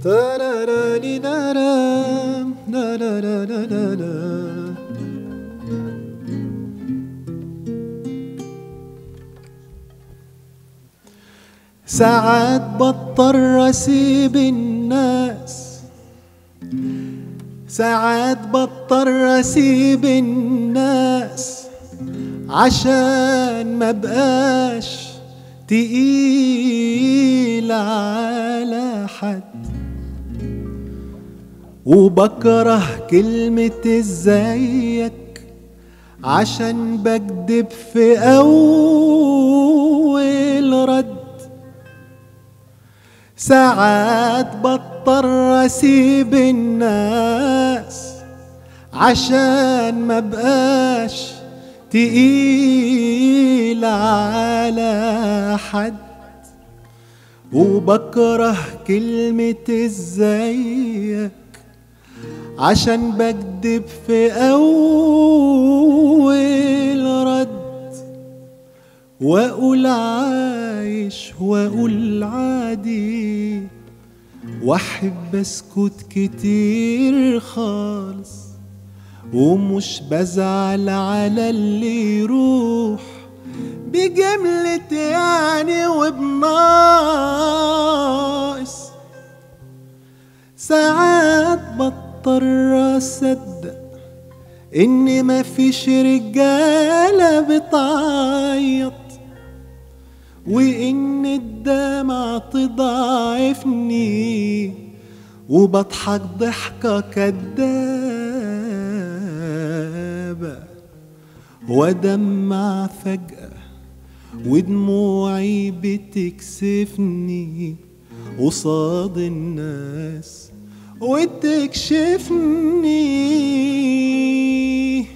ساعات بضطر اسيب الناس ساعات بضطر اسيب الناس عشان ما بقاش تقيل على حد وبكره كلمة ازيك عشان بكدب في أول رد ساعات بضطر أسيب الناس عشان ما بقاش تقيل على حد وبكره كلمة ازيك عشان بكدب في أول رد وأقول عايش وأقول عادي وأحب أسكت كتير خالص ومش بزعل على اللي يروح بجملة يعني وبناقص ساعات بضطر أصدق إن مفيش رجالة بتعيط وإن الدمع تضعفني وبضحك ضحكة كدابة ودمع فجأة ودموعي بتكسفني قصاد الناس وتكشفني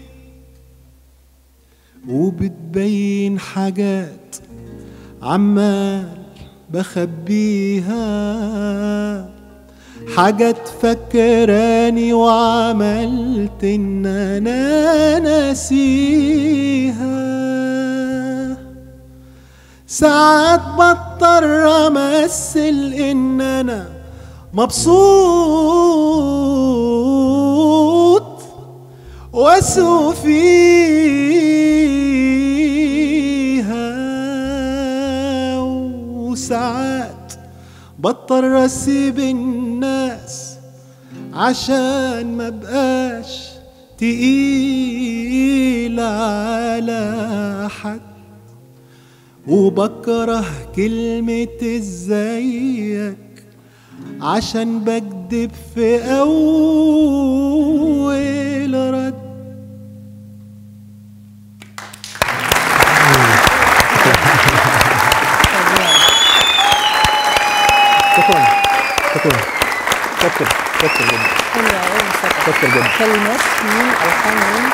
وبتبين حاجات عمال بخبيها حاجات فكراني وعملت ان انا ناسيها ساعات بضطر امثل ان انا مبسوط واسوق فيها وساعات بضطر اسيب الناس عشان ما بقاش تقيل على حد وبكره كلمة ازيك عشان بكدب في أول رد شكرا شكرا شكرا شكرا جدا حلوة أوي مسكت شكرا جدا كلمات مين ألحان مين؟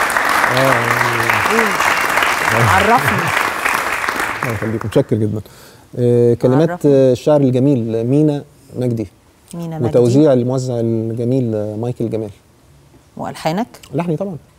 قول عرفني الله يخليكم متشكر جدا آه، كلمات عرفني. آه، الشاعر الجميل مينا مجدي مينا مجدي وتوزيع الموزع الجميل آه، مايكل جمال وألحانك لحني طبعا